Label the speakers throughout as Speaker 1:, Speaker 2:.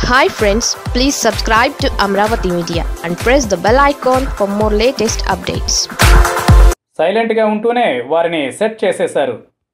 Speaker 1: hi friends please subscribe to Amaravati media and press the bell icon for more latest updates
Speaker 2: సైలెంట్గా ఉంటూనే వారిని set చేసేశారు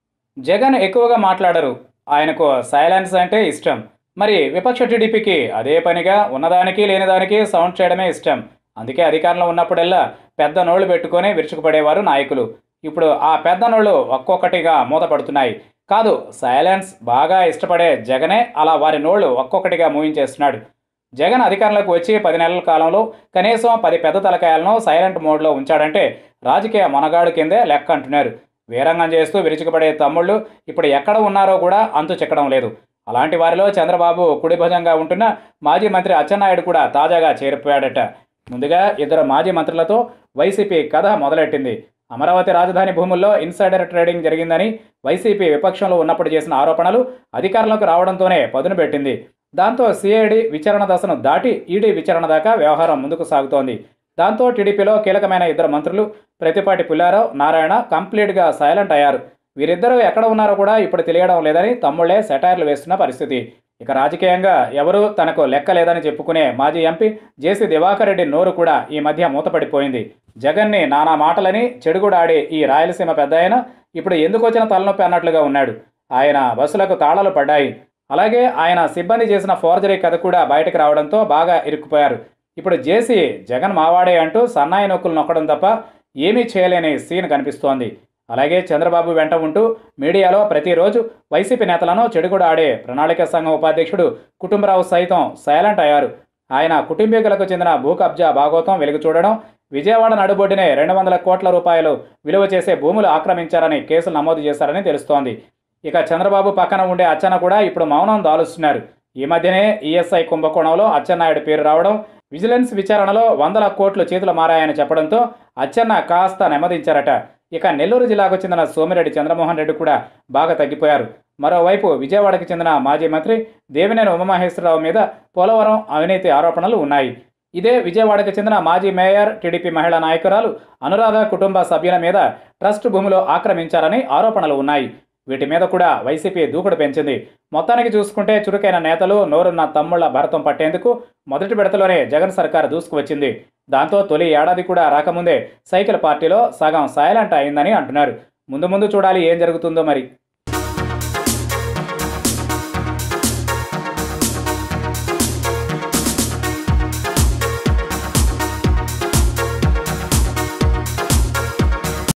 Speaker 2: జగన్ ఎక్కువగా మాట్లాడరు ఆయనకు సైలెన్స్ అంటే ఇష్టం మరి విపక్ష టీడీపీకి అదే పనిగా ఉన్నదానికి లేనిదానికి సౌండ్ చేయడమే ఇష్టం అందుకే అధికారంలో ఉన్నప్పుడల్లా పెద్ద నోళ్లు పెట్టుకొని విరుచుకుపడేవారు నాయకులు ఇప్పుడు ఆ పెద్ద నోళ్లు ఒక్కొక్కటిగా మూతపడుతున్నాయి కాదు సైలెన్స్ బాగా ఇష్టపడే జగనే అలా వారి నోళ్లు ఒక్కొక్కటిగా మూయించేస్తున్నాడు జగన్ అధికారంలోకి వచ్చి పది నెలల కాలంలో కనీసం పది పెద్ద తలకాయలను సైలెంట్ మోడ్లో ఉంచాడంటే రాజకీయ మొనగాడు కిందే లెక్క అంటున్నారు వీరంగం చేస్తూ విరుచుకుపడే తమ్ముళ్ళు ఇప్పుడు ఎక్కడ ఉన్నారో కూడా అంతు చిక్కడం లేదు అలాంటి వారిలో చంద్రబాబు కుడిభుజంగా ఉంటున్న మాజీ మంత్రి అచ్చెన్నాయుడు కూడా తాజాగా చేరిపోయాడట ముందుగా ఇద్దరు మాజీ మంత్రులతో వైసీపీ కథ మొదలెట్టింది అమరావతి రాజధాని భూముల్లో ఇన్సైడర్ ట్రేడింగ్ జరిగిందని వైసీపీ విపక్షంలో ఉన్నప్పుడు చేసిన ఆరోపణలు అధికారంలోకి రావడంతోనే పదును పెట్టింది దాంతో సిఐడి విచారణ దశను దాటి ఈడీ విచారణ దాకా వ్యవహారం ముందుకు సాగుతోంది దాంతో టీడీపీలో కీలకమైన ఇద్దరు మంత్రులు ప్రతిపాటి పుల్లారావు నారాయణ కంప్లీట్గా సైలెంట్ అయ్యారు వీరిద్దరూ ఎక్కడ ఉన్నారో కూడా ఇప్పుడు తెలియడం లేదని తమ్ముళ్లే సెటైర్లు వేస్తున్న పరిస్థితి ఇక రాజకీయంగా ఎవరూ తనకు లెక్క లేదని చెప్పుకునే మాజీ ఎంపీ జేసీ దివాకర్ రెడ్డి నోరు కూడా ఈ మధ్య మూతపడిపోయింది జగన్ని నానా మాటలని చెడుగుడాడే ఈ రాయలసీమ పెద్ద ఇప్పుడు ఎందుకు వచ్చిన తలనొప్పి అన్నట్లుగా ఉన్నాడు ఆయన బస్సులకు తాళాలు పడ్డాయి అలాగే ఆయన సిబ్బంది చేసిన ఫోర్జరీ కథ కూడా బయటకు రావడంతో బాగా ఇరుక్కుపోయారు ఇప్పుడు జేసీ జగన్ మావాడే అంటూ సన్నాయి నొక్కులు నొక్కడం తప్ప ఏమీ చేయలేని సీన్ కనిపిస్తోంది అలాగే చంద్రబాబు వెంట ఉంటూ మీడియాలో ప్రతిరోజు వైసీపీ నేతలను చెడుగుడు ఆడే ప్రణాళిక సంఘం ఉపాధ్యక్షుడు కుటుంబరావు సైతం సైలెంట్ అయ్యారు ఆయన కుటుంబీకులకు చెందిన భూ కబ్జా భాగోతం వెలుగు చూడడం విజయవాడ నడుబొడ్డునే రెండు వందల కోట్ల రూపాయలు విలువ చేసే భూములు ఆక్రమించారని కేసులు నమోదు చేశారని తెలుస్తోంది ఇక చంద్రబాబు పక్కన ఉండే అచ్చన్న కూడా ఇప్పుడు మౌనం దాలుస్తున్నారు ఈ మధ్యనే ఈఎస్ఐ కుంభకోణంలో అచ్చెన్నాయుడు పేరు రావడం విజిలెన్స్ విచారణలో వందల కోట్లు చేతులు మారాయని చెప్పడంతో అచ్చెన్న కాస్త నెమ్మదించారట ఇక నెల్లూరు జిల్లాకు చెందిన సోమిరెడ్డి చంద్రమోహన్ రెడ్డి కూడా బాగా తగ్గిపోయారు మరోవైపు విజయవాడకు చెందిన మాజీ మంత్రి దేవినేని ఉమామహేశ్వరరావు మీద పోలవరం అవినీతి ఆరోపణలు ఉన్నాయి ఇదే విజయవాడకు చెందిన మాజీ మేయర్ టీడీపీ మహిళా నాయకురాలు అనురాధ కుటుంబ సభ్యుల మీద ట్రస్ట్ భూములు ఆక్రమించారని ఆరోపణలు ఉన్నాయి వీటి మీద కూడా వైసీపీ దూకుడు పెంచింది మొత్తానికి చూసుకుంటే చురుకైన నేతలు నోరున్న తమ్ముళ్ల భరతం పట్టేందుకు మొదటి విడతలోనే జగన్ సర్కార్ దూసుకువచ్చింది దాంతో తొలి ఏడాది కూడా రాకముందే సైకిల్ పార్టీలో సగం సైలెంట్ అయిందని అంటున్నారు ముందు ముందు చూడాలి ఏం జరుగుతుందో మరి